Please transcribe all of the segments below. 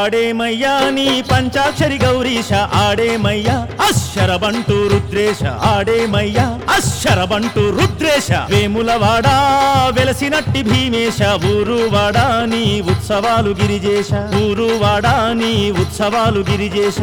పాడేమయ్యా నీ పంచాక్షరి గౌరీశ ఆడేమయ్యా అశ్శరబంటూ రుద్రేశ ఆడేమయ్యా అశ్శరబంటూ రుద్రేశ వేములవాడా వెలసినట్టి భీమేశ ఊరువాడా నీ ఉత్సవాలు గిరిజేశ ఊరువాడా నీ ఉత్సవాలు గిరిజేశ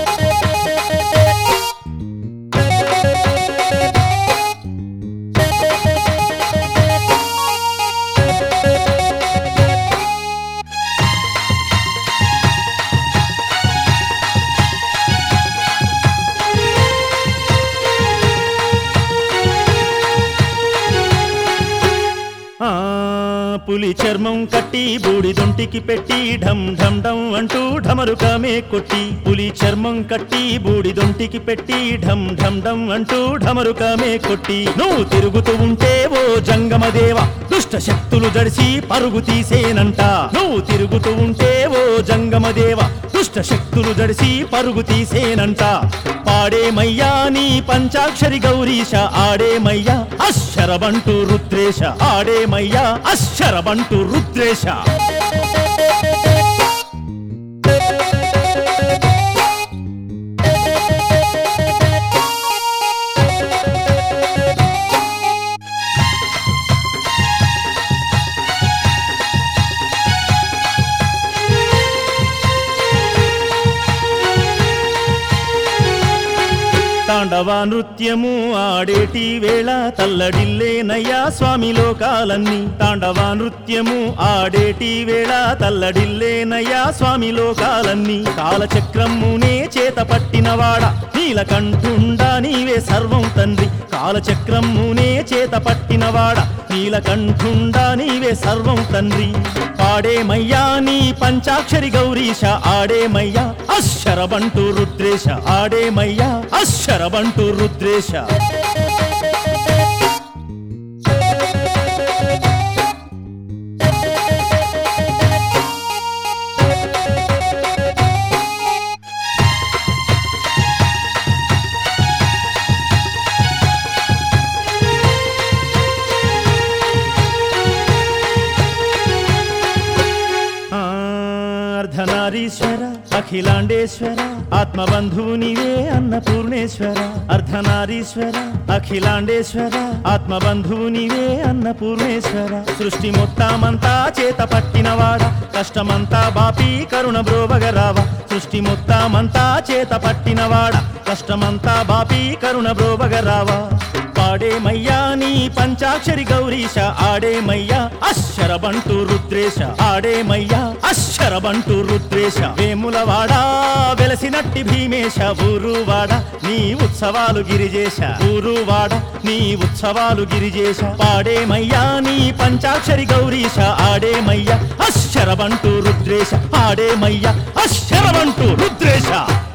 ఆ పులి చర్మం కట్టి బూడిదొంటికి పెట్టి ఢం ఢం ఢం అంటూ ఢమరుకమే కొట్టి పులి చర్మం కట్టి బూడిదొంటికి పెట్టి ఢం ఢం ఢం అంటూ ఢమరుకమే కొట్టి నువ్వు తిరుగుతూ ఉంటే ఓ జంగమదేవ దుష్ట శక్తులు జడిసి పరుగు తీసేనంట నువ్వు తిరుగుతూ ఉంటే ఓ జంగమదేవ దుష్ట శక్తులు జడిసి పరుగు తీసేనంట పాడేమయ్యా నీ పంచాక్షరి గౌరీశ ఆడేమయ్యా అశ్శరబంటూ రుద్రేశ ఆడేమయ్యా అశ్శరబంటూ రుద్రేశ తాండవ నృత్యము ఆడేటి వేళ తల్లడిల్లేనయ్యా స్వామి లోకాలన్నీ తాండవ నృత్యము ఆడేటి వేళ తల్లడిల్లేనయ్యా స్వామి లోకాలన్నీ కాలచక్రమునే చేత పట్టినవాడ నీలకంఠుండా నీవే సర్వం తండ్రి కాలచక్రమునే చేత పట్టినవాడ నీలకంఠుండా నీవే సర్వం తండ్రి పాడేమయ్యా నీ పంచాక్షరి గౌరీశ ఆడేమయ్యా అశ్శరబంటూ రుద్రేశ ఆడేమయ్యా అశ్శరబంటూ రుద్రేశ ఆ, అర్ధనారీశ్వర అఖిలాండేశ్వర ఆత్మబంధువు నీవే అన్నపూర్ణేశ్వర అర్ధనారీశ్వర అఖిలాండేశ్వర ఆత్మబంధువు నీవే అన్నపూర్ణేశ్వర సృష్టి మొత్తమంతా చేత పట్టినవాడ కష్టమంతా బాపి కరుణ బ్రోవగరావ సృష్టి మొత్తమంతా చేత పట్టినవాడ కష్టమంతా బాపి కరుణ బ్రోవగరావా పాడేమయ్యా నీ పంచాక్షరి గౌరీశ ఆడేమయ్యా అశ్శరబంటూ రుద్రేశ ఆడేమయ్యా అశ్శరబంటూ రుద్రేశ వేములవాడా వెలసినట్టి భీమేశ ఊరువాడ నీ ఉత్సవాలు గిరిజేశ ఊరువాడ నీ ఉత్సవాలు గిరిజేశ పాడేమయ్యా నీ పంచాక్షరి గౌరీశ ఆడేమయ్యా అశ్శరబంటూ రుద్రేశ ఆడేమయ్యా అశ్శరబంటూ రుద్రేశ